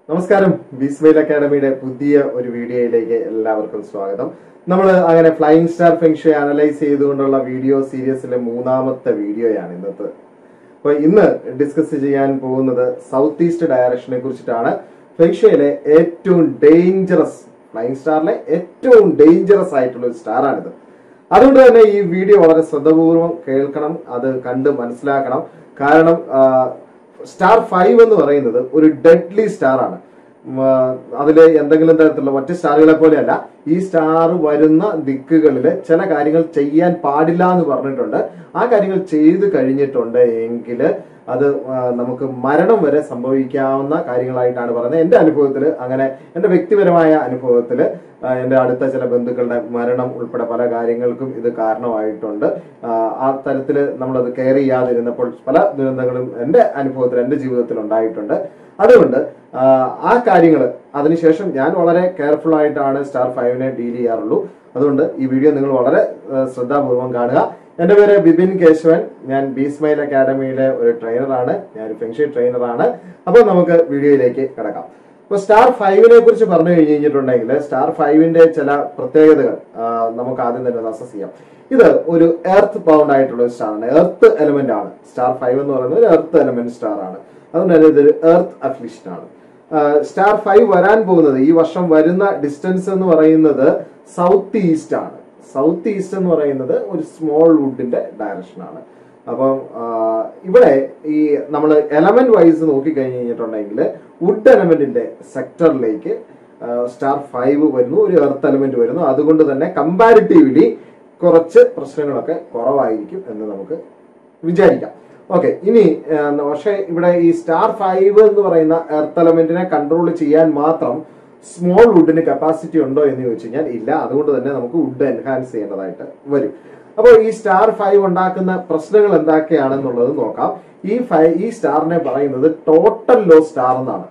നമസ്കാരം ബിസ്മൈൽ അക്കാഡമിയുടെ പുതിയ ഒരു വീഡിയോയിലേക്ക് എല്ലാവർക്കും സ്വാഗതം നമ്മൾ അങ്ങനെ ഫ്ലൈയിങ് സ്റ്റാർ ഫെങ്ഷെ അനലൈസ് ചെയ്തുകൊണ്ടുള്ള വീഡിയോ സീരീസിലെ മൂന്നാമത്തെ വീഡിയോയാണ് ഇന്നത്തെ അപ്പൊ ഇന്ന് ഡിസ്കസ് ചെയ്യാൻ പോകുന്നത് സൗത്ത് ഈസ്റ്റ് ഡയറക്ഷനെ കുറിച്ചിട്ടാണ് ഫെങ്ഷയിലെ ഏറ്റവും ഡേഞ്ചറസ് ഫ്ലൈയിങ് സ്റ്റാറിലെ ഏറ്റവും ഡേഞ്ചറസ് ആയിട്ടുള്ള ഒരു സ്റ്റാറാണിത് അതുകൊണ്ട് തന്നെ ഈ വീഡിയോ വളരെ ശ്രദ്ധപൂർവ്വം കേൾക്കണം അത് കണ്ട് മനസ്സിലാക്കണം കാരണം സ്റ്റാർ ഫൈവ് എന്ന് പറയുന്നത് ഒരു ഡെഡ്ലി സ്റ്റാർ ആണ് അതിൽ എന്തെങ്കിലും തരത്തിലുള്ള മറ്റ് സ്റ്റാറുകളെ പോലെയല്ല ഈ സ്റ്റാർ വരുന്ന ദിക്കുകളിൽ ചില കാര്യങ്ങൾ ചെയ്യാൻ പാടില്ല എന്ന് പറഞ്ഞിട്ടുണ്ട് ആ കാര്യങ്ങൾ ചെയ്തു കഴിഞ്ഞിട്ടുണ്ട് എങ്കിൽ അത് ആ, നമുക്ക് മരണം വരെ സംഭവിക്കാവുന്ന കാര്യങ്ങളായിട്ടാണ് പറയുന്നത് എന്റെ അനുഭവത്തിൽ അങ്ങനെ എന്റെ വ്യക്തിപരമായ അനുഭവത്തിൽ എന്റെ അടുത്ത ചില ബന്ധുക്കളുടെ മരണം ഉൾപ്പെടെ പല കാര്യങ്ങൾക്കും ഇത് കാരണമായിട്ടുണ്ട് ആ, ആ തരത്തിൽ നമ്മളത് കെയർ ചെയ്യാതിരുന്നപ്പോൾ പല ദുരന്തങ്ങളും എന്റെ അനുഭവത്തിൽ എന്റെ ജീവിതത്തിൽ ഉണ്ടായിട്ടുണ്ട് അതുകൊണ്ട് ആ, ആ കാര്യങ്ങൾ അതിനുശേഷം ഞാൻ വളരെ കെയർഫുൾ ആയിട്ടാണ് സ്റ്റാർ ഫൈവിനെ ഡീൽ ചെയ്യാറുള്ളൂ അതുകൊണ്ട് ഈ വീഡിയോ നിങ്ങൾ വളരെ ആ, ശ്രദ്ധാപൂർവം കാണുക എന്റെ പേര് ബിപിൻ കേശവൻ ഞാൻ ബി സ്മൈൽ അക്കാഡമിയിലെ ഒരു ട്രെയിനറാണ് ഞാൻ ഒരു ഫെങ്ഷി ട്രെയിനറാണ് അപ്പോൾ നമുക്ക് വീഡിയോയിലേക്ക് കിടക്കാം ഇപ്പൊ സ്റ്റാർ ഫൈവിനെ കുറിച്ച് പറഞ്ഞു കഴിഞ്ഞിട്ടുണ്ടെങ്കിൽ സ്റ്റാർ ഫൈവിന്റെ ചില പ്രത്യേകതകൾ ആ, നമുക്ക് ആദ്യം തന്നെ ഒന്ന് അസസ് ചെയ്യാം ഇത് ഒരു എർത്ത് ബൗണ്ട് ആയിട്ടുള്ള ഒരു സ്റ്റാർ ആണ് എർത്ത് എലമെന്റ് ആണ് സ്റ്റാർ ഫൈവ് എന്ന് പറയുന്നത് ഒരു എർത്ത് എലമെന്റ് സ്റ്റാർ ആണ് അതുകൊണ്ട് തന്നെ ഇതൊരു എർത്ത് അഫ്ലിഷൻ ആണ് സ്റ്റാർ ഫൈവ് വരാൻ പോകുന്നത് ഈ വർഷം വരുന്ന ഡിസ്റ്റൻസ് എന്ന് പറയുന്നത് സൗത്ത് ഈസ്റ്റ് ആണ് സൗത്ത് ഈസ്റ്റ് എന്ന് പറയുന്നത് ഒരു സ്മോൾ വുഡിന്റെ ഡയറക്ഷൻ ആണ് അപ്പം ആ, ഇവിടെ ഈ നമ്മൾ എലമെന്റ് വൈസ് നോക്കിക്കഴിഞ്ഞ് കഴിഞ്ഞിട്ടുണ്ടെങ്കിൽ വുഡ് എലമെന്റിന്റെ സെക്ടറിലേക്ക് സ്റ്റാർ ഫൈവ് വരുന്നു ഒരു എർത്ത് എലമെന്റ് വരുന്നു അതുകൊണ്ട് തന്നെ കമ്പാരിറ്റീവ്ലി കുറച്ച് പ്രശ്നങ്ങളൊക്കെ കുറവായിരിക്കും എന്ന് നമുക്ക് വിചാരിക്കാം ഓക്കെ ഇനി ആ, പക്ഷേ ഇവിടെ ഈ സ്റ്റാർ ഫൈവ് എന്ന് പറയുന്ന എർത്ത് എലമെന്റിനെ കൺട്രോൾ ചെയ്യാൻ മാത്രം സ്മോൾ വുഡിന് കപ്പാസിറ്റി ഉണ്ടോ എന്ന് ചോദിച്ചു കഴിഞ്ഞാൽ ഇല്ല അതുകൊണ്ട് തന്നെ നമുക്ക് വുഡ് എൻഹാൻസ് ചെയ്യേണ്ടതായിട്ട് വരും അപ്പോൾ ഈ സ്റ്റാർ ഫൈവ് ഉണ്ടാക്കുന്ന പ്രശ്നങ്ങൾ എന്തൊക്കെയാണെന്നുള്ളത് നോക്കാം ഈ ഫൈ ഈ സ്റ്റാറിനെ പറയുന്നത് ടോട്ടൽ ലോ സ്റ്റാർ എന്നാണ്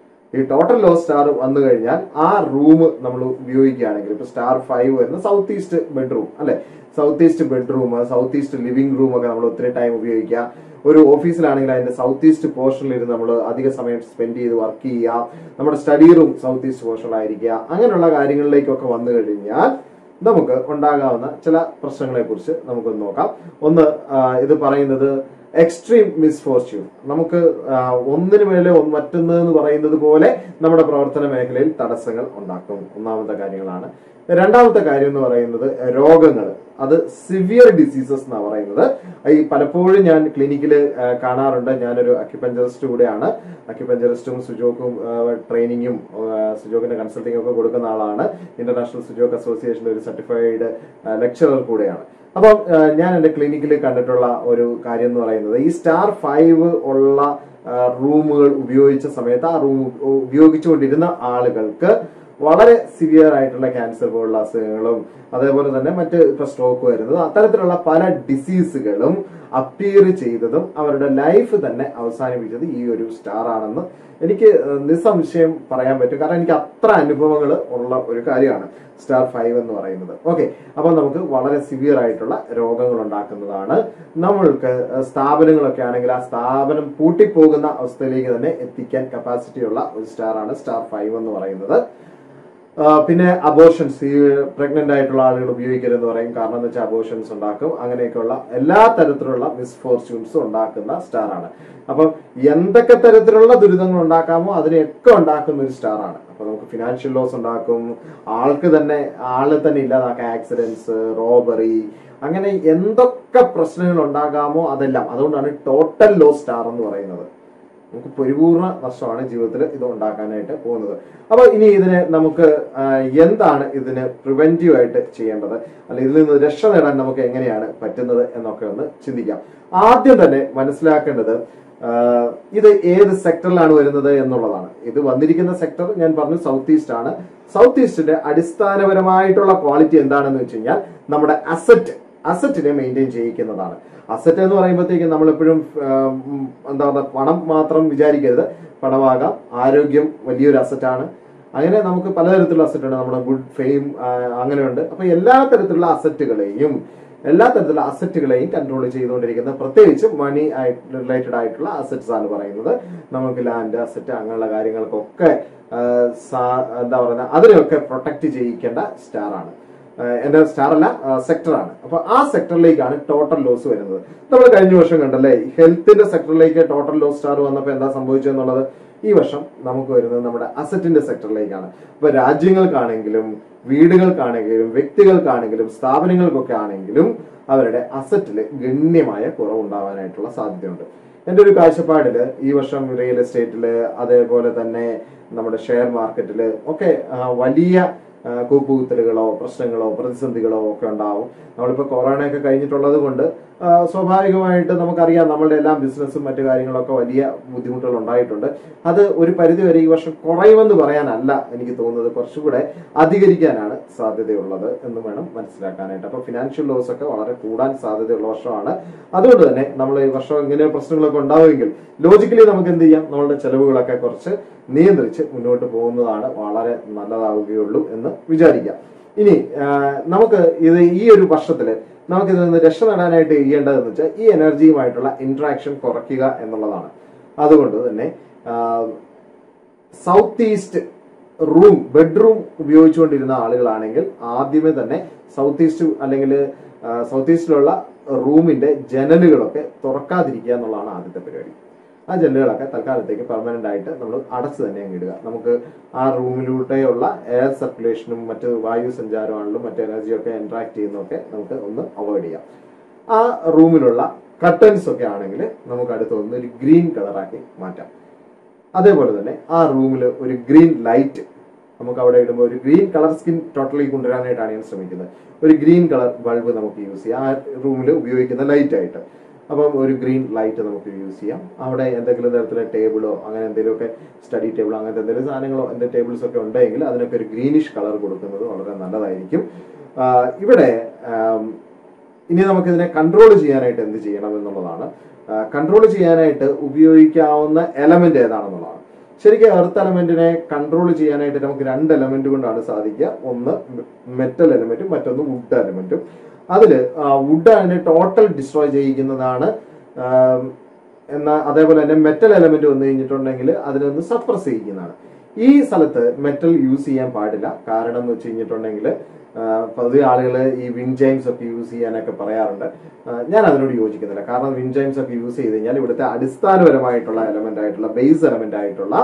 ഈ ടോട്ടൽ ലോ സ്റ്റാർ വന്നു കഴിഞ്ഞാൽ ആ റൂം നമ്മൾ ഉപയോഗിക്കുകയാണെങ്കിൽ ഇപ്പൊ സ്റ്റാർ ഫൈവ് വരുന്ന സൗത്ത് ഈസ്റ്റ് ബെഡ്റൂം അല്ലെ south east bedroom south east living room ഒക്കെ നമ്മൾ ഒത്തിരി ടൈം ഉപയോഗിക്കുക ഒരു ഓഫീസിലാണെങ്കിൽ അതിന്റെ സൗത്ത് ഈസ്റ്റ് പോർഷനിൽ ഇരുന്ന് നമ്മൾ അധിക സമയം സ്പെൻഡ് ചെയ്ത് വർക്ക് ചെയ്യുക നമ്മുടെ സ്റ്റഡി റൂം സൗത്ത് ഈസ്റ്റ് പോർഷനിലായിരിക്കുക അങ്ങനെയുള്ള കാര്യങ്ങളിലേക്കൊക്കെ വന്നു കഴിഞ്ഞാൽ നമുക്ക് ഉണ്ടാകാവുന്ന ചില പ്രശ്നങ്ങളെ കുറിച്ച് നമുക്കൊന്ന് നോക്കാം ഒന്ന് ആ, ഇത് പറയുന്നത് എക്സ്ട്രീം മിസ്ഫോർച്യൂൺ നമുക്ക് ആ, ഒന്നിനു മേലെ ഒന്ന് മറ്റൊന്ന് എന്ന് പറയുന്നത് പോലെ നമ്മുടെ പ്രവർത്തന മേഖലയിൽ തടസ്സങ്ങൾ ഉണ്ടാക്കും ഒന്നാമത്തെ കാര്യങ്ങളാണ് രണ്ടാമത്തെ കാര്യം എന്ന് പറയുന്നത് രോഗങ്ങൾ അത് സിവിയർ ഡിസീസസ് എന്നാണ് പറയുന്നത് ഈ പലപ്പോഴും ഞാൻ ക്ലിനിക്കിൽ കാണാറുണ്ട് ഞാനൊരു അക്യുപഞ്ചറിസ്റ്റ് കൂടെയാണ് അക്യുപഞ്ചറിസ്റ്റും സുജോക്കും ട്രെയിനിങ്ങും സുജോക്കിന്റെ കൺസൾട്ടിംഗ് ഒക്കെ കൊടുക്കുന്ന ആളാണ് ഇന്റർനാഷണൽ സുജോക്ക് അസോസിയേഷന്റെ ഒരു സർട്ടിഫൈഡ് ലെക്ചറർ കൂടെയാണ് അപ്പം ആ, ഞാൻ എന്റെ ക്ലിനിക്കിൽ കണ്ടിട്ടുള്ള ഒരു കാര്യം എന്ന് പറയുന്നത് ഈ സ്റ്റാർ ഫൈവ് ഉള്ള ആ, റൂമുകൾ ഉപയോഗിച്ച സമയത്ത് ആ റൂം ഉപയോഗിച്ചുകൊണ്ടിരുന്ന ആളുകൾക്ക് വളരെ സിവിയർ ആയിട്ടുള്ള ക്യാൻസർ പോലുള്ള അസുഖങ്ങളും അതേപോലെ തന്നെ മറ്റ് ഇപ്പൊ സ്ട്രോക്ക് വരുന്നത് അത്തരത്തിലുള്ള പല ഡിസീസുകളും അപ്പിയർ ചെയ്തതും അവരുടെ ലൈഫ് തന്നെ അവസാനിപ്പിച്ചത് ഈ ഒരു സ്റ്റാർ ആണെന്ന് എനിക്ക് ഏഹ്, നിസ്സംശയം പറയാൻ പറ്റും കാരണം എനിക്ക് അത്ര അനുഭവങ്ങൾ ഉള്ള ഒരു കാര്യമാണ് സ്റ്റാർ ഫൈവ് എന്ന് പറയുന്നത് ഓക്കെ അപ്പൊ നമുക്ക് വളരെ സിവിയർ ആയിട്ടുള്ള രോഗങ്ങൾ ഉണ്ടാക്കുന്നതാണ് നമ്മൾക്ക് ഏഹ്, സ്ഥാപനങ്ങളൊക്കെ ആണെങ്കിൽ ആ സ്ഥാപനം പൂട്ടിപ്പോകുന്ന അവസ്ഥയിലേക്ക് തന്നെ എത്തിക്കാൻ കപ്പാസിറ്റി ഉള്ള ഒരു സ്റ്റാർ ആണ് സ്റ്റാർ ഫൈവ് എന്ന് പറയുന്നത് ആ, പിന്നെ അബോഷൻസ് ഈ പ്രഗ്നന്റ് ആയിട്ടുള്ള ആളുകൾ ഉപയോഗിക്കരുതെന്ന് പറയും കാരണം എന്ന് വെച്ചാൽ അബോഷൻസ് ഉണ്ടാക്കും അങ്ങനെയൊക്കെയുള്ള എല്ലാ തരത്തിലുള്ള മിസ്ഫോർച്യൂൺസും ഉണ്ടാക്കുന്ന സ്റ്റാർ ആണ് അപ്പം എന്തൊക്കെ തരത്തിലുള്ള ദുരിതങ്ങൾ ഉണ്ടാക്കാമോ അതിനെയൊക്കെ ഉണ്ടാക്കുന്ന ഒരു സ്റ്റാർ ആണ് അപ്പൊ നമുക്ക് ഫിനാൻഷ്യൽ ലോസ് ഉണ്ടാക്കും ആൾക്ക് തന്നെ ആളെ തന്നെ ഇല്ലാതാക്കാം ആക്സിഡൻസ് റോബറി അങ്ങനെ എന്തൊക്കെ പ്രശ്നങ്ങൾ ഉണ്ടാകാമോ അതെല്ലാം അതുകൊണ്ടാണ് ടോട്ടൽ ലോ സ്റ്റാർ എന്ന് പറയുന്നത് നമുക്ക് പരിപൂർണ നഷ്ടമാണ് ജീവിതത്തിൽ ഇത് ഉണ്ടാക്കാനായിട്ട് പോകുന്നത് അപ്പൊ ഇനി ഇതിനെ നമുക്ക് ആ, എന്താണ് ഇതിന് പ്രിവെന്റീവ് ആയിട്ട് ചെയ്യേണ്ടത് അല്ല ഇതിൽ നിന്ന് രക്ഷ നേടാൻ നമുക്ക് എങ്ങനെയാണ് പറ്റുന്നത് എന്നൊക്കെ ഒന്ന് ചിന്തിക്കാം ആദ്യം തന്നെ മനസ്സിലാക്കേണ്ടത് ആ, ഇത് ഏത് സെക്ടറിലാണ് വരുന്നത് എന്നുള്ളതാണ് ഇത് വന്നിരിക്കുന്ന സെക്ടർ ഞാൻ പറഞ്ഞു സൗത്ത് ഈസ്റ്റ് ആണ് സൗത്ത് ഈസ്റ്റിന്റെ അടിസ്ഥാനപരമായിട്ടുള്ള ക്വാളിറ്റി എന്താണെന്ന് വെച്ച് കഴിഞ്ഞാൽ നമ്മുടെ അസറ്റ് അസറ്റിനെ മെയിൻറ്റെയിൻ ചെയ്യിക്കുന്നതാണ് അസറ്റ് എന്ന് പറയുമ്പോഴത്തേക്കും നമ്മളെപ്പോഴും ആം, എന്താ പറയുക പണം മാത്രം വിചാരിക്കരുത് പണമാകാം ആരോഗ്യം വലിയൊരു അസറ്റാണ് അങ്ങനെ നമുക്ക് പലതരത്തിലുള്ള അസറ്റ് ഉണ്ട് നമ്മുടെ ഗുഡ് ഫെയിം അങ്ങനെയുണ്ട് അപ്പൊ എല്ലാ തരത്തിലുള്ള അസറ്റുകളെയും എല്ലാ തരത്തിലുള്ള അസറ്റുകളെയും കൺട്രോൾ ചെയ്തുകൊണ്ടിരിക്കുന്ന പ്രത്യേകിച്ച് മണി റിലേറ്റഡ് ആയിട്ടുള്ള അസറ്റ്സ് ആണ് പറയുന്നത് നമുക്ക് ലാൻഡ് അസറ്റ് അങ്ങനെയുള്ള കാര്യങ്ങൾക്കൊക്കെ ആ, സാ- എന്താ പറയുക അതിനെയൊക്കെ പ്രൊട്ടക്ട് ചെയ്യിക്കേണ്ട സ്റ്റാർ ആണ് ആഹ് എന്റെ സ്റ്റാർ അല്ല സെക്ടർ ആണ് അപ്പൊ ആ സെക്ടറിലേക്കാണ് ടോട്ടൽ ലോസ് വരുന്നത് നമ്മൾ കഴിഞ്ഞ വർഷം കണ്ടല്ലേ ഹെൽത്തിന്റെ സെക്ടറിലേക്ക് ടോട്ടൽ ലോസ് സ്റ്റാർ വന്നപ്പോൾ എന്താ സംഭവിച്ചെന്നുള്ളത് ഈ വർഷം നമുക്ക് വരുന്നത് നമ്മുടെ അസറ്റിന്റെ സെക്ടറിലേക്കാണ് അപ്പൊ രാജ്യങ്ങൾക്കാണെങ്കിലും വീടുകൾക്കാണെങ്കിലും വ്യക്തികൾക്കാണെങ്കിലും സ്ഥാപനങ്ങൾക്കൊക്കെ ആണെങ്കിലും അവരുടെ അസറ്റില് ഗണ്യമായ കുറവുണ്ടാവാനായിട്ടുള്ള സാധ്യതയുണ്ട് എന്റെ ഒരു കാഴ്ചപ്പാടില് ഈ വർഷം റിയൽ എസ്റ്റേറ്റില് അതേപോലെ തന്നെ നമ്മുടെ ഷെയർ മാർക്കറ്റില് ഒക്കെ ആ, വലിയ ആ, കൂപ്പുകുത്തലുകളോ പ്രശ്നങ്ങളോ പ്രതിസന്ധികളോ ഒക്കെ ഉണ്ടാവും നമ്മളിപ്പോ കൊറോണയൊക്കെ കഴിഞ്ഞിട്ടുള്ളത് കൊണ്ട് ആ, സ്വാഭാവികമായിട്ട് നമുക്കറിയാം നമ്മളുടെ എല്ലാ ബിസിനസ്സും മറ്റു കാര്യങ്ങളൊക്കെ വലിയ ബുദ്ധിമുട്ടുകൾ ഉണ്ടായിട്ടുണ്ട് അത് ഒരു പരിധി വരെ ഈ വർഷം കുറയുമെന്ന് പറയാനല്ല എനിക്ക് തോന്നുന്നത് കുറച്ചുകൂടെ അധികരിക്കാനാണ് സാധ്യതയുള്ളത് എന്ന് വേണം മനസ്സിലാക്കാനായിട്ട് അപ്പൊ ഫിനാൻഷ്യൽ ലോസ് ഒക്കെ വളരെ കൂടാൻ സാധ്യതയുള്ള വർഷമാണ് അതുകൊണ്ട് തന്നെ നമ്മൾ ഈ വർഷം ഇങ്ങനെ പ്രശ്നങ്ങളൊക്കെ ഉണ്ടാവുമെങ്കിൽ ലോജിക്കലി നമുക്ക് എന്ത് ചെയ്യാം നമ്മളുടെ ചെലവുകളൊക്കെ കുറച്ച് നിയന്ത്രിച്ച് മുന്നോട്ട് പോകുന്നതാണ് വളരെ നല്ലതാവുകയുള്ളൂ എന്ന് വിചാരിക്കാം ഇനി ആ, നമുക്ക് ഇത് ഈ ഒരു വർഷത്തില് നമുക്ക് ഇതിൽ നിന്ന് രക്ഷ നേടാനായിട്ട് ചെയ്യേണ്ടതെന്ന് വെച്ചാൽ ഈ എനർജിയുമായിട്ടുള്ള ഇന്ററാക്ഷൻ കുറയ്ക്കുക എന്നുള്ളതാണ് അതുകൊണ്ട് തന്നെ സൗത്ത് ഈസ്റ്റ് റൂം ബെഡ്റൂം ഉപയോഗിച്ചുകൊണ്ടിരുന്ന ആളുകളാണെങ്കിൽ ആദ്യമേ തന്നെ സൗത്ത് ഈസ്റ്റ് അല്ലെങ്കിൽ സൗത്ത് ഈസ്റ്റിലുള്ള റൂമിന്റെ ജനലുകളൊക്കെ തുറക്കാതിരിക്കുക എന്നുള്ളതാണ് ആദ്യത്തെ പരിപാടി ആ ജനലുകളൊക്കെ തൽക്കാലത്തേക്ക് പെർമനന്റ് ആയിട്ട് നമ്മൾ അടച്ചു തന്നെ അങ്ങ് ഇടുക നമുക്ക് ആ റൂമിലൂടെയുള്ള എയർ സർക്കുലേഷനും മറ്റ് വായു സഞ്ചാരമാണെങ്കിലും മറ്റ് എനർജിയൊക്കെ ഇന്ററാക്ട് ചെയ്യുന്നതൊക്കെ നമുക്ക് ഒന്ന് അവോയ്ഡ് ചെയ്യാം ആ റൂമിലുള്ള കട്ടൻസ് ഒക്കെ ആണെങ്കിൽ നമുക്ക് അടുത്ത് ഒന്ന് ഒരു ഗ്രീൻ കളറാക്കി മാറ്റാം അതേപോലെ തന്നെ ആ റൂമിൽ ഒരു ഗ്രീൻ ലൈറ്റ് നമുക്ക് അവിടെ ഇടുമ്പോൾ ഒരു ഗ്രീൻ കളർ സ്കിൻ ടോട്ടലി കൊണ്ടുവരാനായിട്ടാണ് ഞാൻ ശ്രമിക്കുന്നത് ഒരു ഗ്രീൻ കളർ ബൾബ് നമുക്ക് യൂസ് ചെയ്യാം ആ റൂമിൽ ഉപയോഗിക്കുന്ന ലൈറ്റ് ആയിട്ട് അപ്പം ഒരു ഗ്രീൻ ലൈറ്റ് നമുക്ക് യൂസ് ചെയ്യാം അവിടെ എന്തെങ്കിലും തരത്തിലെ ടേബിളോ അങ്ങനെ എന്തെങ്കിലുമൊക്കെ സ്റ്റഡി ടേബിളോ അങ്ങനത്തെ എന്തെങ്കിലും സാധനങ്ങളോ എന്തെങ്കിലും ടേബിൾസ് ഒക്കെ ഉണ്ടെങ്കിൽ അതിനൊക്കെ ഒരു ഗ്രീനിഷ് കളർ കൊടുക്കുന്നത് വളരെ നല്ലതായിരിക്കും ആ, ഇവിടെ ആം, ഇനി നമുക്ക് ഇതിനെ കൺട്രോൾ ചെയ്യാനായിട്ട് എന്ത് ചെയ്യണം എന്നുള്ളതാണ് കൺട്രോൾ ചെയ്യാനായിട്ട് ഉപയോഗിക്കാവുന്ന എലമെന്റ് ഏതാണെന്നുള്ളതാണ് ശരിക്കും എർത്ത് എലമെന്റിനെ കൺട്രോൾ ചെയ്യാനായിട്ട് നമുക്ക് രണ്ട് എലമെന്റ് കൊണ്ടാണ് സാധിക്കുക ഒന്ന് മെറ്റൽ എലമെന്റും മറ്റൊന്ന് വുഡ് എലമെന്റും അതിൽ വുഡ് അതിനെ ടോട്ടൽ ഡിസ്ട്രോയ് ചെയ്യിക്കുന്നതാണ് ആം, എന്നാൽ അതേപോലെ തന്നെ മെറ്റൽ എലമെന്റ് വന്നു കഴിഞ്ഞിട്ടുണ്ടെങ്കിൽ അതിനൊന്ന് സപ്രസ് ചെയ്യിക്കുന്നതാണ് ഈ സ്ഥലത്ത് മെറ്റൽ യൂസ് ചെയ്യാൻ പാടില്ല കാരണം എന്ന് വെച്ച് കഴിഞ്ഞിട്ടുണ്ടെങ്കിൽ പൊതുവെ ആളുകൾ ഈ വിൻ ജൈംസ് ഒക്കെ യൂസ് ചെയ്യാനൊക്കെ പറയാറുണ്ട് ആ, ഞാൻ അതിനോട് യോജിക്കുന്നില്ല കാരണം വിൻ ജൈംസ് ഒക്കെ യൂസ് ചെയ്ത് കഴിഞ്ഞാൽ ഇവിടുത്തെ അടിസ്ഥാനപരമായിട്ടുള്ള എലമെന്റ് ആയിട്ടുള്ള ബേസ് എലമെന്റ് ആയിട്ടുള്ള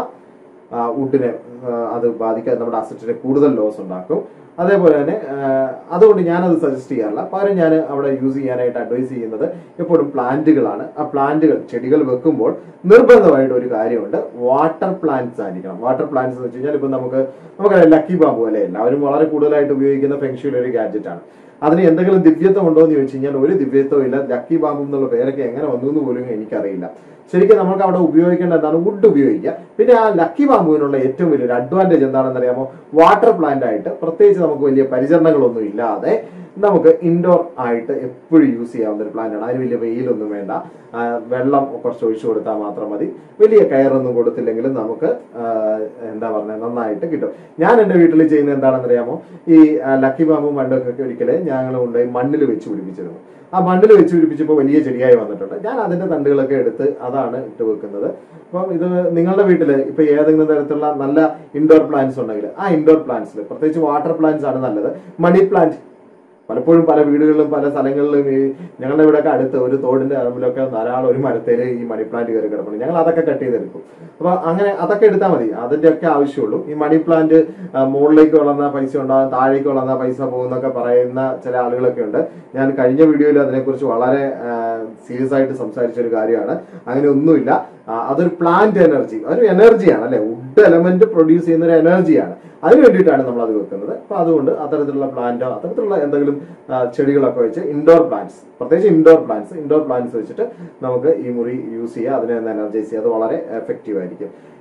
വുഡിനെ അത് ബാധിക്കാതെ നമ്മുടെ അസറ്റിനെ കൂടുതൽ ലോസ് ഉണ്ടാക്കും അതേപോലെ തന്നെ ആ, അതുകൊണ്ട് ഞാനത് സജസ്റ്റ് ചെയ്യാറില്ല പകരം ഞാൻ അവിടെ യൂസ് ചെയ്യാനായിട്ട് അഡ്വൈസ് ചെയ്യുന്നത് എപ്പോഴും പ്ലാന്റുകളാണ് ആ പ്ലാന്റുകൾ ചെടികൾ വെക്കുമ്പോൾ നിർബന്ധമായിട്ട് ഒരു കാര്യമുണ്ട് വാട്ടർ പ്ലാന്റ്സ് ആയിരിക്കണം വാട്ടർ പ്ലാന്റ്സ് എന്ന് വെച്ച് കഴിഞ്ഞാൽ ഇപ്പൊ നമുക്ക് നമുക്ക് ലക്കി ബാമ്പു അല്ലെ എല്ലാവരും വളരെ കൂടുതലായിട്ട് ഉപയോഗിക്കുന്ന ഫെങ്ഷുവിൽ ഒരു ഗാഡ്ജറ്റ് ആണ് അതിന് എന്തെങ്കിലും ദിവ്യത്വം ഉണ്ടോ എന്ന് ചോദിച്ചു കഴിഞ്ഞാൽ ഒരു ദിവ്യത്വം ഇല്ല ലക്കി ബാമ്പു എന്നുള്ള പേരൊക്കെ എങ്ങനെ വന്നു എന്ന് പോലും എനിക്കറിയില്ല ശരിക്കും നമുക്ക് അവിടെ ഉപയോഗിക്കേണ്ട എന്താണ് വുഡ് ഉപയോഗിക്കുക പിന്നെ ആ ലക്കി ബാമ്പുവിനുള്ള ഏറ്റവും വലിയൊരു അഡ്വാൻറ്റേജ് എന്താണെന്ന് അറിയാമോ വാട്ടർ പ്ലാന്റ് ആയിട്ട് പ്രത്യേകിച്ച് നമുക്ക് വലിയ പരിചരണങ്ങളൊന്നും ഇല്ലാതെ നമുക്ക് ഇൻഡോർ ആയിട്ട് എപ്പോഴും യൂസ് ചെയ്യാവുന്ന ഒരു പ്ലാന്റ് ആണ് അതിന് വലിയ വെയിലൊന്നും വേണ്ട ആ, വെള്ളം കുറച്ച് ഒഴിച്ചു കൊടുത്താൽ മാത്രം മതി വലിയ കയറൊന്നും കൊടുത്തില്ലെങ്കിലും നമുക്ക് ആ, എന്താ പറയുക നന്നായിട്ട് കിട്ടും ഞാൻ എൻ്റെ വീട്ടിൽ ചെയ്യുന്നത് എന്താണെന്ന് അറിയാമോ ഈ ആ, ലക്കി ബാമ്പും മണ്ടൊക്കെ ഒരിക്കൽ ഞങ്ങൾ കൊണ്ടുപോയി മണ്ണിൽ വെച്ച് പിടിപ്പിച്ചിരുന്നു ആ മണ്ണിൽ വെച്ച് പിടിപ്പിച്ചപ്പോൾ വലിയ ചെടിയായി വന്നിട്ടുണ്ട് ഞാൻ അതിന്റെ തണ്ടുകളൊക്കെ എടുത്ത് അതാണ് ഇട്ട് വെക്കുന്നത് അപ്പം ഇത് നിങ്ങളുടെ വീട്ടിൽ ഇപ്പൊ ഏതെങ്കിലും തരത്തിലുള്ള നല്ല ഇൻഡോർ പ്ലാന്റ്സ് ഉണ്ടെങ്കിൽ ആ ഇൻഡോർ പ്ലാന്റ്സിൽ പ്രത്യേകിച്ച് വാട്ടർ പ്ലാന്റ്സ് ആണ് നല്ലത് മണി പ്ലാന്റ് പലപ്പോഴും പല വീടുകളിലും പല സ്ഥലങ്ങളിലും ഈ ഞങ്ങളുടെ ഇവിടെയൊക്കെ അടുത്ത് ഒരു തോടിന്റെ അറമ്പിലൊക്കെ ധാരാളം ഒരു മരത്തേല് ഈ മണി പ്ലാന്റ് കയറി കിടപ്പുണ്ട് ഞങ്ങൾ അതൊക്കെ കട്ട് ചെയ്തെടുക്കും അപ്പൊ അങ്ങനെ അതൊക്കെ എടുത്താൽ മതി അതിന്റെ ഒക്കെ ആവശ്യമുള്ളൂ ഈ മണി പ്ലാന്റ് ആ, മുകളിലേക്ക് വളർന്ന പൈസ ഉണ്ടാകും താഴേക്ക് വളർന്ന പൈസ പോകുന്നൊക്കെ പറയുന്ന ചില ആളുകളൊക്കെ ഉണ്ട് ഞാൻ കഴിഞ്ഞ വീഡിയോയിൽ അതിനെക്കുറിച്ച് വളരെ സീരിയസ് ആയിട്ട് സംസാരിച്ച ഒരു കാര്യമാണ് അങ്ങനെ ഒന്നുമില്ല ആ, അതൊരു പ്ലാന്റ് എനർജി അതൊരു എനർജിയാണ് അല്ലെ വുഡ് എലമെന്റ് പ്രൊഡ്യൂസ് ചെയ്യുന്ന ഒരു എനർജിയാണ് അതിന് വേണ്ടിയിട്ടാണ് നമ്മൾ അത് വെക്കുന്നത് അപ്പൊ അതുകൊണ്ട് അത്തരത്തിലുള്ള പ്ലാന്റോ അത്തരത്തിലുള്ള എന്തെങ്കിലും ആ, ചെടികളൊക്കെ വെച്ച് ഇൻഡോർ പ്ലാന്റ്സ് പ്രത്യേകിച്ച് ഇൻഡോർ പ്ലാന്റ്സ് ഇൻഡോർ പ്ലാന്റ്സ് വെച്ചിട്ട് നമുക്ക് ഈ മുറി യൂസ് ചെയ്യുക അതിനെ ഒന്ന് എനർജൈസ് ചെയ്യുക അത് വളരെ എഫക്റ്റീവ് ആയിരിക്കും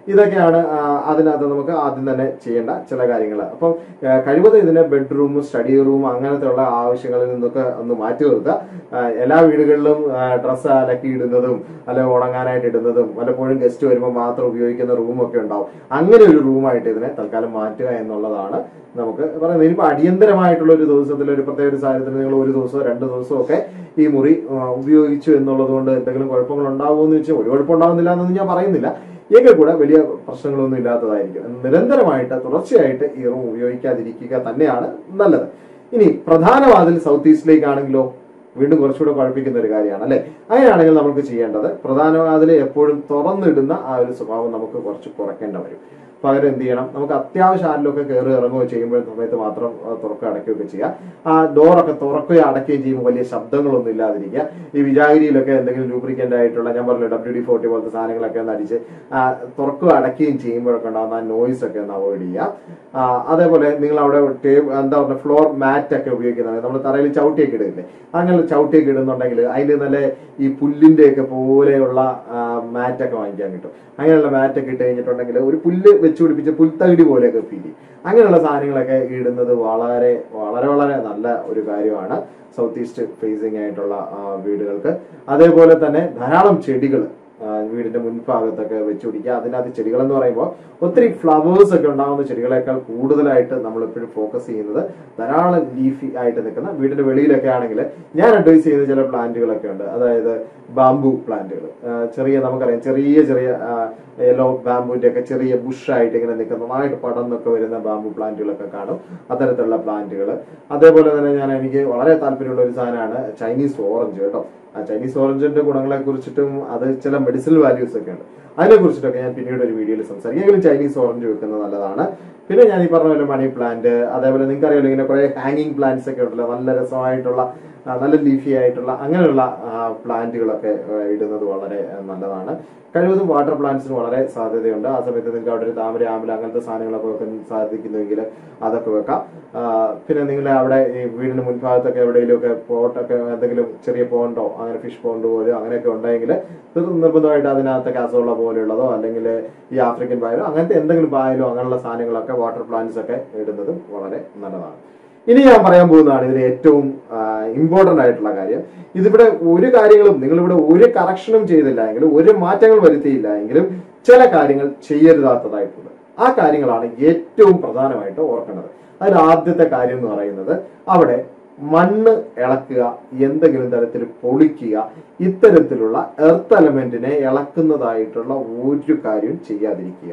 ഇതൊക്കെയാണ് ആ, അതിനകത്ത് നമുക്ക് ആദ്യം തന്നെ ചെയ്യേണ്ട ചില കാര്യങ്ങൾ അപ്പം ആ, കഴിവതും ഇതിനെ ബെഡ്റൂം സ്റ്റഡി റൂം അങ്ങനത്തെ ഉള്ള ആവശ്യങ്ങളിൽ നിന്നൊക്കെ ഒന്ന് മാറ്റി നിർത്തുക ആ, എല്ലാ വീടുകളിലും ഡ്രസ്സ് അലക്കി ഇടുന്നതും അല്ലെ ഉണങ്ങാനായിട്ട് ഇടുന്നതും വല്ലപ്പോഴും ഗസ്റ്റ് വരുമ്പോൾ മാത്രം ഉപയോഗിക്കുന്ന റൂമൊക്കെ ഉണ്ടാവും അങ്ങനെ ഒരു റൂമായിട്ട് ഇതിനെ തൽക്കാലം മാറ്റുക എന്നുള്ളതാണ് നമുക്ക് പറയുന്നത് ഇനിയിപ്പോ അടിയന്തരമായിട്ടുള്ള ഒരു ദിവസത്തിൽ ഒരു പ്രത്യേക ഒരു സാഹചര്യത്തിൽ നിങ്ങൾ ഒരു ദിവസമോ രണ്ട് ദിവസമോ ഒക്കെ ഈ മുറി ആ, ഉപയോഗിച്ചു എന്നുള്ളത് കൊണ്ട് എന്തെങ്കിലും കുഴപ്പങ്ങൾ ഉണ്ടാവുമോ എന്ന് വെച്ചാൽ ഒരു കുഴപ്പം ഉണ്ടാവുന്നില്ല എന്നൊന്നും ഞാൻ പറയുന്നില്ല എങ്കിൽ കൂടെ വലിയ പ്രശ്നങ്ങളൊന്നും ഇല്ലാത്തതായിരിക്കും നിരന്തരമായിട്ട് തുടർച്ചയായിട്ട് ഈ റൂം ഉപയോഗിക്കാതിരിക്കുക തന്നെയാണ് നല്ലത് ഇനി പ്രധാന വാതിൽ സൗത്ത് ഈസ്റ്റിലേക്കാണെങ്കിലോ വീണ്ടും കുറച്ചുകൂടെ കുഴപ്പിക്കുന്ന ഒരു കാര്യമാണ് അല്ലെ അങ്ങനെയാണെങ്കിൽ നമുക്ക് ചെയ്യേണ്ടത് പ്രധാന വാതിൽ എപ്പോഴും തുറന്നിടുന്ന ആ ഒരു സ്വഭാവം നമുക്ക് കുറച്ച് കുറയ്ക്കേണ്ട വരും പകരം എന്ത് ചെയ്യണം നമുക്ക് അത്യാവശ്യം ആരിലൊക്കെ കയറി ഇറങ്ങുകയോ ചെയ്യുമ്പോൾ സമയത്ത് മാത്രം ആ, തുറക്കുക അടയ്ക്കുകയൊക്കെ ചെയ്യുക ആ ഡോറൊക്കെ തുറക്കുകയോ അടയ്ക്കുകയും ചെയ്യുമ്പോൾ വലിയ ശബ്ദങ്ങളൊന്നും ഇല്ലാതിരിക്കുക ഈ വിജാഗിരിയിലൊക്കെ എന്തെങ്കിലും ലൂബ്രിക്കൻ്റ് ആയിട്ടുള്ള ഞാൻ പറഞ്ഞു ഡബ്ല്യു ഡി ഫോർട്ടി പോലത്തെ സാധനങ്ങളൊക്കെ ഒന്ന് അടിച്ച് ആ, തുറക്കുകയോ അടയ്ക്കുകയും ചെയ്യുമ്പോഴൊക്കെ ഉണ്ടാകുന്ന ആ നോയ്സ് ഒക്കെ ഒന്ന് അവോയ്ഡ് ചെയ്യുക ആ, അതേപോലെ നിങ്ങൾ അവിടെ ടേബിൾ എന്താ പറയുക ഫ്ലോർ മാറ്റ് ഒക്കെ ഉപയോഗിക്കുന്നത് നമ്മൾ തറയിൽ ചവിട്ടിയൊക്കെ ഇടില്ലേ അങ്ങനെ ചവിട്ടിയൊക്കെ ഇടുന്നുണ്ടെങ്കിൽ അതിൽ നല്ല ഈ പുല്ലിന്റെ ഒക്കെ പോലെയുള്ള മാറ്റ് ഒക്കെ വാങ്ങിക്കാൻ കിട്ടും അങ്ങനെയുള്ള മാറ്റ് ഒക്കെ ഇട്ട് കഴിഞ്ഞിട്ടുണ്ടെങ്കിൽ ഒരു പുല്ല് വെച്ച് പിടിപ്പിച്ച പുൽത്തകിടി പോലെയൊക്കെ ഫീൽ ചെയ്യും അങ്ങനെയുള്ള സാധനങ്ങളൊക്കെ ഇടുന്നത് വളരെ വളരെ വളരെ നല്ല ഒരു കാര്യമാണ് സൗത്ത് ഈസ്റ്റ് ഫേസിംഗ് ആയിട്ടുള്ള ആ, വീടുകൾക്ക് അതേപോലെ തന്നെ ധാരാളം ചെടികൾ വീടിന്റെ മുൻഭാഗത്തൊക്കെ വെച്ച് പിടിക്കുക അതിനകത്ത് ചെടികൾ എന്ന് പറയുമ്പോൾ ഒത്തിരി ഫ്ലവേഴ്സ് ഒക്കെ ഉണ്ടാകുന്ന ചെടികളെക്കാൾ കൂടുതലായിട്ട് നമ്മൾ എപ്പോഴും ഫോക്കസ് ചെയ്യുന്നത് ധാരാളം ലീഫി ആയിട്ട് നിൽക്കുന്ന വീടിന്റെ വെളിയിലൊക്കെ ആണെങ്കിൽ ഞാൻ അഡ്വൈസ് ചെയ്യുന്ന ചില പ്ലാന്റുകളൊക്കെ ഉണ്ട് അതായത് ബാംബു പ്ലാന്റുകൾ ചെറിയ നമുക്കറിയാം ചെറിയ ചെറിയ യെല്ലോ ബാംബുവിന്റെ ഒക്കെ ചെറിയ ബുഷായിട്ട് ഇങ്ങനെ നിൽക്കുന്ന നന്നായിട്ട് പടർന്നൊക്കെ വരുന്ന ബാംബു പ്ലാന്റുകളൊക്കെ കാണും അത്തരത്തിലുള്ള പ്ലാന്റുകൾ അതേപോലെ തന്നെ ഞാൻ എനിക്ക് വളരെ താല്പര്യമുള്ള ഒരു സാധനമാണ് ചൈനീസ് ഓറഞ്ച് കേട്ടോ ആ ചൈനീസ് ഓറഞ്ചിന്റെ ഗുണങ്ങളെ കുറിച്ചിട്ടും അത് ചില മെഡിസിനൽ വാല്യൂസ് ഒക്കെ ഉണ്ട് അതിനെ കുറിച്ചിട്ടൊക്കെ ഞാൻ പിന്നീട് ഒരു വീഡിയോയിൽ സംസാരിക്കും എങ്കിലും ചൈനീസ് ഓറഞ്ച് വെക്കുന്നത് നല്ലതാണ് പിന്നെ ഞാൻ ഈ പറഞ്ഞ പോലെ മണി പ്ലാന്റ് അതേപോലെ നിങ്ങൾക്ക് അറിയാലോ ഇങ്ങനെ കുറെ ഹാങ്ങിങ് പ്ലാന്റ്സ് ഒക്കെ ഉണ്ടല്ലോ നല്ല രസമായിട്ടുള്ള ആ, നല്ല ലീഫി ആയിട്ടുള്ള അങ്ങനെയുള്ള പ്ലാന്റുകളൊക്കെ ഇടുന്നത് വളരെ ആ, നല്ലതാണ് കഴിവതും വാട്ടർ പ്ലാന്റ്സിന് വളരെ സാധ്യതയുണ്ട് ആ സമയത്ത് നിങ്ങൾക്ക് അവിടെ ഒരു താമര ആമ്പല അങ്ങനത്തെ സാധനങ്ങളൊക്കെ വെക്കാൻ സാധിക്കുന്നുവെങ്കിൽ അതൊക്കെ വെക്കാം ആ, പിന്നെ നിങ്ങൾ അവിടെ ഈ വീടിന് മുൻഭാഗത്തൊക്കെ എവിടെയെങ്കിലുമൊക്കെ പോട്ടൊക്കെ എന്തെങ്കിലും ചെറിയ പോണ്ടോ അങ്ങനെ ഫിഷ് പോണ്ട് പോലെയോ അങ്ങനെയൊക്കെ ഉണ്ടെങ്കിൽ നിർബന്ധമായിട്ട് അതിനകത്ത് കാസോള പോലെയുള്ളതോ അല്ലെങ്കിൽ ഈ ആഫ്രിക്കൻ പായലോ അങ്ങനത്തെ എന്തെങ്കിലും പായലോ അങ്ങനെയുള്ള സാധനങ്ങളൊക്കെ വാട്ടർ പ്ലാന്റ്സ് ഒക്കെ ഇടുന്നതും വളരെ നല്ലതാണ് ഇനി ഞാൻ പറയാൻ പോകുന്നതാണ് ഇതിൽ ഏറ്റവും ഇമ്പോർട്ടന്റ് ആയിട്ടുള്ള കാര്യം ഇതിവിടെ ഒരു കാര്യങ്ങളും നിങ്ങളിവിടെ ഒരു കറക്ഷനും ചെയ്തില്ല എങ്കിലും ഒരു മാറ്റങ്ങൾ വരുത്തിയില്ല എങ്കിലും ചില കാര്യങ്ങൾ ചെയ്യരുതാത്തതായിട്ടുണ്ട് ആ കാര്യങ്ങളാണ് ഏറ്റവും പ്രധാനമായിട്ട് ഓർക്കേണ്ടത് അതിൽ ആദ്യത്തെ കാര്യം എന്ന് പറയുന്നത് അവിടെ മണ്ണ് ഇളക്കുക എന്തെങ്കിലും തരത്തിൽ പൊളിക്കുക ഇത്തരത്തിലുള്ള എർത്ത് എലമെന്റിനെ ഇളക്കുന്നതായിട്ടുള്ള ഒരു കാര്യവും ചെയ്യാതിരിക്കുക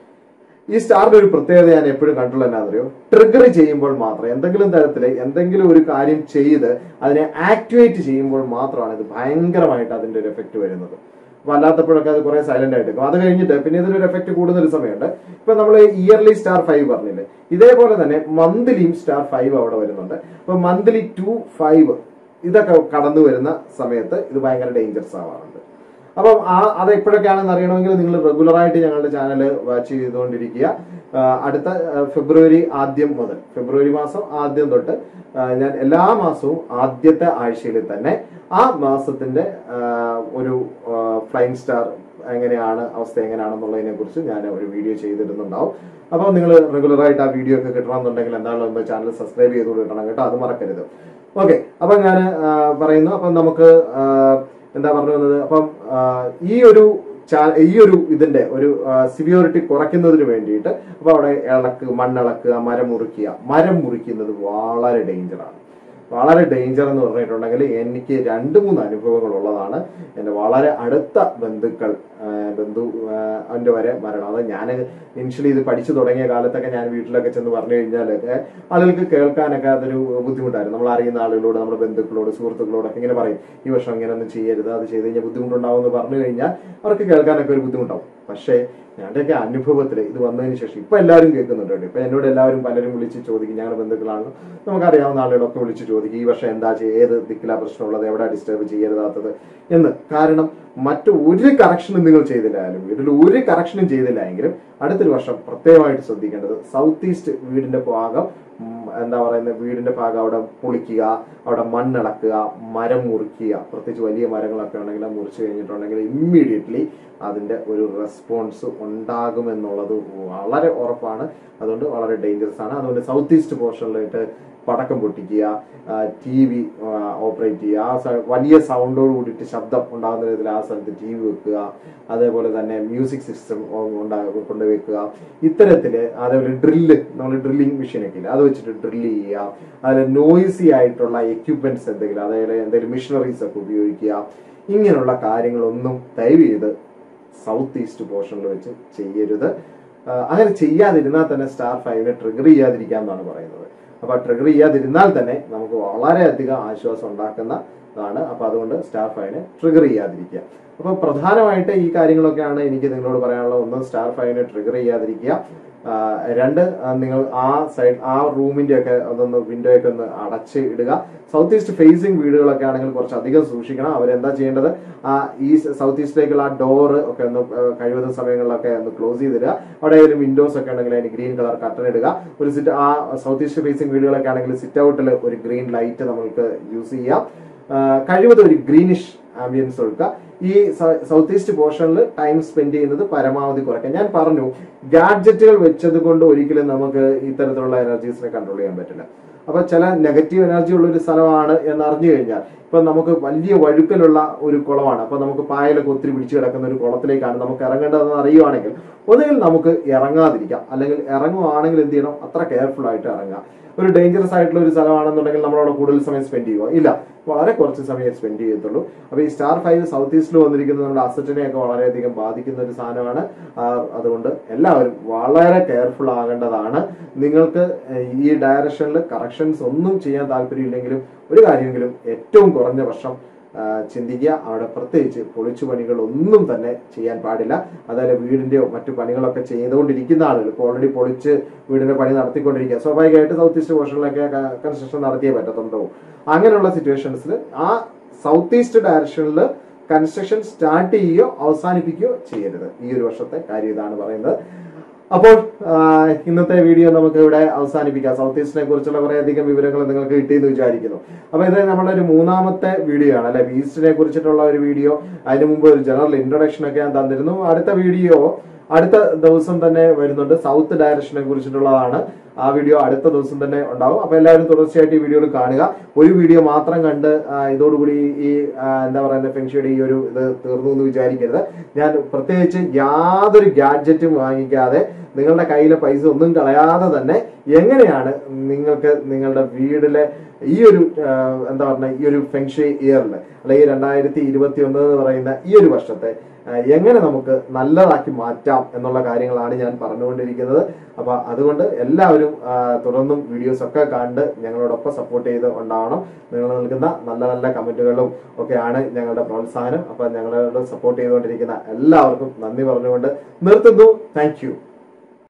ഈ സ്റ്റാറിന്റെ ഒരു പ്രത്യേകത ഞാൻ എപ്പോഴും കണ്ടുള്ള എന്നാണെന്നറിയോ ട്രിഗർ ചെയ്യുമ്പോൾ മാത്രം എന്തെങ്കിലും തരത്തിൽ എന്തെങ്കിലും ഒരു കാര്യം ചെയ്ത് അതിനെ ആക്ടിവേറ്റ് ചെയ്യുമ്പോൾ മാത്രമാണ് ഇത് ഭയങ്കരമായിട്ട് അതിന്റെ ഒരു എഫക്റ്റ് വരുന്നത് അപ്പൊ അല്ലാത്തപ്പോഴൊക്കെ അത് കുറെ സൈലന്റ് ആയിട്ട് നിൽക്കും അത് കഴിഞ്ഞിട്ട് പിന്നെ ഇതിനൊരു എഫക്റ്റ് കൂടുന്ന ഒരു സമയമുണ്ട് ഇപ്പൊ നമ്മൾ ഇയർലി സ്റ്റാർ ഫൈവ് പറഞ്ഞില്ലേ ഇതേപോലെ തന്നെ മന്ത്ലിയും സ്റ്റാർ ഫൈവ് അവിടെ വരുന്നുണ്ട് അപ്പൊ മന്ത്ലി ടു ഫൈവ് ഇതൊക്കെ കടന്നു വരുന്ന സമയത്ത് ഇത് ഭയങ്കര ഡേഞ്ചറസ് ആവാറുണ്ട് അപ്പം ആ അത് എപ്പോഴൊക്കെയാണെന്ന് അറിയണമെങ്കിൽ നിങ്ങൾ റെഗുലർ ആയിട്ട് ഞങ്ങളുടെ ചാനൽ വാച്ച് ചെയ്തുകൊണ്ടിരിക്കുക ആ, അടുത്ത ആ, ഫെബ്രുവരി ആദ്യം മുതൽ ഫെബ്രുവരി മാസം ആദ്യം തൊട്ട് ആ, ഞാൻ എല്ലാ മാസവും ആദ്യത്തെ ആഴ്ചയിൽ തന്നെ ആ മാസത്തിന്റെ ആ, ഒരു ഫ്ലൈങ് സ്റ്റാർ എങ്ങനെയാണ് അവസ്ഥ എങ്ങനെയാണെന്നുള്ളതിനെ കുറിച്ച് ഞാൻ ഒരു വീഡിയോ ചെയ്തിടുന്നുണ്ടാവും അപ്പോൾ നിങ്ങൾ റെഗുലർ ആയിട്ട് ആ വീഡിയോ ഒക്കെ കിട്ടണമെന്നുണ്ടെങ്കിൽ എന്താണെന്ന് ചാനൽ സബ്സ്ക്രൈബ് ചെയ്ത് കിട്ടണം കേട്ടോ അത് മറക്കരുത് ഓക്കെ അപ്പൊ ഞാൻ പറയുന്നു അപ്പം നമുക്ക് ആ, എന്താ പറഞ്ഞു വന്നത് അപ്പം ആ, ഈ ഒരു ചാ- ഈ ഒരു ഇതിന്റെ ഒരു സിവിയോറിറ്റി കുറയ്ക്കുന്നതിന് വേണ്ടിയിട്ട് അപ്പൊ അവിടെ ഇളക്ക് മണ്ണിളക്കുക മരം മുറിക്കുക മരം മുറിക്കുന്നത് വളരെ ഡേഞ്ചറാണ് വളരെ ഡേഞ്ചർ എന്ന് പറഞ്ഞിട്ടുണ്ടെങ്കിൽ എനിക്ക് രണ്ട് മൂന്ന് അനുഭവങ്ങൾ ഉള്ളതാണ് എൻ്റെ വളരെ അടുത്ത ബന്ധുക്കൾ ആ, ബന്ധു ആ, അവൻ്റെ വരെ മരണം അത് ഞാൻ ഇനിഷ്യലി ഇത് പഠിച്ചു തുടങ്ങിയ കാലത്തൊക്കെ ഞാൻ വീട്ടിലൊക്കെ ചെന്ന് പറഞ്ഞു കഴിഞ്ഞാലൊക്കെ ആളുകൾക്ക് കേൾക്കാനൊക്കെ അതൊരു ബുദ്ധിമുട്ടായിരുന്നു നമ്മൾ അറിയുന്ന ആളുകളോട് നമ്മുടെ ബന്ധുക്കളോട് സുഹൃത്തുക്കളോടൊക്കെ ഇങ്ങനെ പറയും ഈ വർഷം ഇങ്ങനെ ഒന്നും ചെയ്യരുത് അത് ചെയ്ത് കഴിഞ്ഞാൽ ബുദ്ധിമുട്ടുണ്ടാവും എന്ന് പറഞ്ഞു കഴിഞ്ഞാൽ അവർക്ക് കേൾക്കാനൊക്കെ ഒരു ബുദ്ധിമുട്ടാവും പക്ഷേ ഞങ്ങളുടെയൊക്കെ അനുഭവത്തിൽ ഇത് വന്നതിന് ശേഷം ഇപ്പൊ എല്ലാവരും കേൾക്കുന്നുണ്ട് കേട്ടോ ഇപ്പൊ എന്നോട് എല്ലാവരും പലരും വിളിച്ച് ചോദിക്കും ഞങ്ങളുടെ ബന്ധുക്കളാണ് നമുക്കറിയാവുന്ന ആളുകളൊക്കെ വിളിച്ച് ചോദിക്കും ഈ വർഷം എന്താ ചെയ്യുക ഏത് ദിക്കിലാ പ്രശ്നമുള്ളത് എവിടെ ഡിസ്റ്റർബ് ചെയ്യരുതാത്തത് എന്ന് കാരണം മറ്റു ഒരു കറക്ഷനും നിങ്ങൾ ചെയ്തില്ലായാലും വീട്ടിൽ ഒരു കറക്ഷനും ചെയ്തില്ല എങ്കിലും അടുത്തൊരു വർഷം പ്രത്യേകമായിട്ട് ശ്രദ്ധിക്കേണ്ടത് സൗത്ത് ഈസ്റ്റ് വീടിന്റെ ഭാഗം ഉം, എന്താ പറയുന്നത് വീടിന്റെ ഭാഗം അവിടെ പൊളിക്കുക അവിടെ മണ്ണിളക്കുക മരം മുറിക്കുക പ്രത്യേകിച്ച് വലിയ മരങ്ങളൊക്കെ ഉണ്ടെങ്കിൽ അത് മുറിച്ച് കഴിഞ്ഞിട്ടുണ്ടെങ്കിൽ ഇമ്മീഡിയറ്റ്ലി അതിന്റെ ഒരു റെസ്പോൺസ് ഉണ്ടാകുമെന്നുള്ളത് വളരെ ഉറപ്പാണ് അതുകൊണ്ട് വളരെ ഡേഞ്ചറസ് ആണ് അതുകൊണ്ട് സൗത്ത് ഈസ്റ്റ് പോർഷനിലായിട്ട് പടക്കം പൊട്ടിക്കുക ടി വി ഓപ്പറേറ്റ് ചെയ്യുക ആ സ- വലിയ സൗണ്ടോട് കൂടിയിട്ട് ശബ്ദം ഉണ്ടാകുന്ന രീതിയിൽ ആ സ്ഥലത്ത് ടി വി വെക്കുക അതേപോലെ തന്നെ മ്യൂസിക് സിസ്റ്റം ഉണ്ടാ കൊണ്ടുവെക്കുക ഇത്തരത്തില് അതേപോലെ ഡ്രില്ല് നമ്മൾ ഡ്രില്ലിംഗ് മെഷീനൊക്കെ ഇല്ല അത് വെച്ചിട്ട് ഡ്രില്ല് ചെയ്യുക അതിൽ നോയ്സി ആയിട്ടുള്ള എക്യുപ്മെന്റ്സ് എന്തെങ്കിലും അതായത് എന്തെങ്കിലും മിഷനറീസ് ഒക്കെ ഉപയോഗിക്കുക ഇങ്ങനെയുള്ള കാര്യങ്ങളൊന്നും ദയവ് ചെയ്ത് സൗത്ത് ഈസ്റ്റ് പോർഷനിൽ വെച്ച് ചെയ്യരുത് ആ, അങ്ങനെ ചെയ്യാതിരുന്നാൽ തന്നെ സ്റ്റാർ ഫൈവിനെ ട്രിഗർ ചെയ്യാതിരിക്കാം എന്നാണ് പറയുന്നത് അപ്പൊ ട്രിഗർ ചെയ്യാതിരുന്നാൽ തന്നെ നമുക്ക് വളരെയധികം ആശ്വാസം ഉണ്ടാക്കുന്നതാണ് അപ്പൊ അതുകൊണ്ട് സ്റ്റാർ ഫൈവിനെ ട്രിഗർ ചെയ്യാതിരിക്കുക അപ്പൊ പ്രധാനമായിട്ട് ഈ കാര്യങ്ങളൊക്കെയാണ് എനിക്ക് നിങ്ങളോട് പറയാനുള്ളത് ഒന്ന് സ്റ്റാർ ഫൈവിനെ ട്രിഗർ ചെയ്യാതിരിക്കുക ആ, രണ്ട് ആ, നിങ്ങൾ ആ സൈഡ് ആ റൂമിന്റെ ഒക്കെ അതൊന്ന് വിൻഡോ ഒക്കെ ഒന്ന് അടച്ച് ഇടുക സൗത്ത് ഈസ്റ്റ് ഫേസിംഗ് വീടുകളൊക്കെ ആണെങ്കിൽ കുറച്ച് അധികം സൂക്ഷിക്കണം അവരെന്താ ചെയ്യേണ്ടത് ആ ഈ സൗത്ത് ഈസ്റ്റിലേക്കുള്ള ആ ഡോറ് ഒക്കെ ഒന്ന് ആ, കഴിവതും സമയങ്ങളിലൊക്കെ ഒന്ന് ക്ലോസ് ചെയ്തിടുക അവിടെ ഒരു വിൻഡോസ് ഒക്കെ ഉണ്ടെങ്കിൽ അതിന് ഗ്രീൻ കളർ കട്ടൺ ഇടുക ഒരു സിറ്റ് ആ സൗത്ത് ഈസ്റ്റ് ഫേസിംഗ് വീടുകളൊക്കെ ആണെങ്കിൽ സിറ്റ് ഔട്ടിൽ ഒരു ഗ്രീൻ ലൈറ്റ് നമുക്ക് യൂസ് ചെയ്യാം ആ, കഴിവതും ഒരു ഗ്രീനിഷ് ആംബിയൻസ് കൊടുക്കുക ഈ സ- സൗത്ത് ഈസ്റ്റ് പോർഷനിൽ ടൈം സ്പെൻഡ് ചെയ്യുന്നത് പരമാവധി കുറയ്ക്കാം ഞാൻ പറഞ്ഞു ഗാഡ്ജറ്റുകൾ വെച്ചത് കൊണ്ട് ഒരിക്കലും നമുക്ക് ഇത്തരത്തിലുള്ള എനർജീസിനെ കൺട്രോൾ ചെയ്യാൻ പറ്റില്ല അപ്പൊ ചില നെഗറ്റീവ് എനർജി ഉള്ള ഒരു സ്ഥലമാണ് എന്ന് അറിഞ്ഞു കഴിഞ്ഞാൽ ഇപ്പൊ നമുക്ക് വലിയ വഴുക്കലുള്ള ഒരു കുളമാണ് അപ്പൊ നമുക്ക് പായലൊക്കെ ഒത്തിരി പിടിച്ചു കിടക്കുന്ന ഒരു കുളത്തിലേക്കാണ് നമുക്ക് ഇറങ്ങേണ്ടതെന്ന് അറിയുവാണെങ്കിൽ ഒന്നുകിൽ നമുക്ക് ഇറങ്ങാതിരിക്കാം അല്ലെങ്കിൽ ഇറങ്ങുവാണെങ്കിൽ എന്ത് ചെയ്യണം അത്ര കെയർഫുൾ ആയിട്ട് ഇറങ്ങാം ഒരു ഡേഞ്ചറസ് ആയിട്ടുള്ള ഒരു സ്ഥലമാണെന്നുണ്ടെങ്കിൽ നമ്മളവിടെ കൂടുതൽ സമയം സ്പെൻഡ് ചെയ്യുക ഇല്ല വളരെ കുറച്ച് സമയം സ്പെൻഡ് ചെയ്യത്തുള്ളൂ അപ്പൊ ഈ സ്റ്റാർ ഫൈവ് സൗത്ത് ഈസ്റ്റിൽ വന്നിരിക്കുന്നത് നമ്മുടെ അസറ്റിനെയൊക്കെ വളരെയധികം ബാധിക്കുന്ന ഒരു സാധനമാണ് ആ, അതുകൊണ്ട് എല്ലാവരും വളരെ കെയർഫുൾ ആകേണ്ടതാണ് നിങ്ങൾക്ക് ഏഹ്, ഈ ഡയറക്ഷനിൽ കറക്ഷൻസ് ഒന്നും ചെയ്യാൻ താല്പര്യമില്ലെങ്കിലും ഒരു കാര്യമെങ്കിലും ഏറ്റവും കുറഞ്ഞ വർഷം ആ, ചിന്തിക്കുക അവിടെ പ്രത്യേകിച്ച് പൊളിച്ചു പണികൾ ഒന്നും തന്നെ ചെയ്യാൻ പാടില്ല അതായത് വീടിന്റെയോ മറ്റു പണികളൊക്കെ ചെയ്തുകൊണ്ടിരിക്കുന്ന ആളുകൾ ഇപ്പോൾ ഓൾറെഡി പൊളിച്ച് വീടിന്റെ പണി നടത്തിക്കൊണ്ടിരിക്കുക സ്വാഭാവികമായിട്ട് സൗത്ത് ഈസ്റ്റ് പോർഷനിലൊക്കെ കൺസ്ട്രക്ഷൻ നടത്തിയേ പറ്റത്തുണ്ടോ അങ്ങനെയുള്ള സിറ്റുവേഷൻസിൽ ആ സൗത്ത് ഈസ്റ്റ് ഡയറക്ഷനിൽ കൺസ്ട്രക്ഷൻ സ്റ്റാർട്ട് ചെയ്യുകയോ അവസാനിപ്പിക്കുകയോ ചെയ്യരുത് ഈ ഒരു വർഷത്തെ കാര്യം ഇതാണ് പറയുന്നത് അപ്പോൾ ആ, ഇന്നത്തെ വീഡിയോ നമുക്ക് ഇവിടെ അവസാനിപ്പിക്കാം സൗത്ത് ഈസ്റ്റിനെ കുറിച്ചുള്ള കുറെ അധികം വിവരങ്ങൾ നിങ്ങൾക്ക് കിട്ടിയെന്ന് വിചാരിക്കുന്നു അപ്പൊ ഇത് നമ്മുടെ ഒരു മൂന്നാമത്തെ വീഡിയോ ആണ് അല്ലെ ഈസ്റ്റിനെ കുറിച്ചിട്ടുള്ള ഒരു വീഡിയോ അതിന് മുമ്പ് ഒരു ജനറൽ ഇൻട്രൊഡക്ഷൻ ഒക്കെ ഞാൻ തന്നിരുന്നു അടുത്ത വീഡിയോ അടുത്ത ദിവസം തന്നെ വരുന്നുണ്ട് സൗത്ത് ഡയറക്ഷനെ കുറിച്ചിട്ടുള്ളതാണ് ആ വീഡിയോ അടുത്ത ദിവസം തന്നെ ഉണ്ടാവും അപ്പൊ എല്ലാവരും തുടർച്ചയായിട്ട് ഈ വീഡിയോയിൽ കാണുക ഒരു വീഡിയോ മാത്രം കണ്ട് ആ, ഇതോടുകൂടി ഈ ആ, എന്താ പറയുന്നത് ഫെങ്ഷിയുടെ ഈ ഒരു ഇത് തീർന്നു എന്ന് വിചാരിക്കരുത് ഞാൻ പ്രത്യേകിച്ച് യാതൊരു ഗാഡ്ജറ്റും വാങ്ങിക്കാതെ നിങ്ങളുടെ കയ്യിലെ പൈസ ഒന്നും കളയാതെ തന്നെ എങ്ങനെയാണ് നിങ്ങൾക്ക് നിങ്ങളുടെ വീടിലെ ഈ ഒരു ആ, എന്താ പറയുക ഈ ഒരു ഫെങ്ഷി ഇയറിൽ അല്ലെങ്കിൽ രണ്ടായിരത്തി ഇരുപത്തി ഒന്ന് എന്ന് പറയുന്ന ഈ ഒരു വർഷത്തെ ആ, എങ്ങനെ നമുക്ക് നല്ലതാക്കി മാറ്റാം എന്നുള്ള കാര്യങ്ങളാണ് ഞാൻ പറഞ്ഞുകൊണ്ടിരിക്കുന്നത് അപ്പൊ അതുകൊണ്ട് എല്ലാവരും ആ, തുടർന്നും വീഡിയോസ് ഒക്കെ കണ്ട് ഞങ്ങളോടൊപ്പം സപ്പോർട്ട് ചെയ്ത് ഉണ്ടാവണം നിങ്ങൾ നൽകുന്ന നല്ല നല്ല കമന്റുകളും ഒക്കെയാണ് ഞങ്ങളുടെ പ്രോത്സാഹനം അപ്പൊ ഞങ്ങളോട് സപ്പോർട്ട് ചെയ്തുകൊണ്ടിരിക്കുന്ന എല്ലാവർക്കും നന്ദി പറഞ്ഞുകൊണ്ട് നിർത്തുന്നു താങ്ക്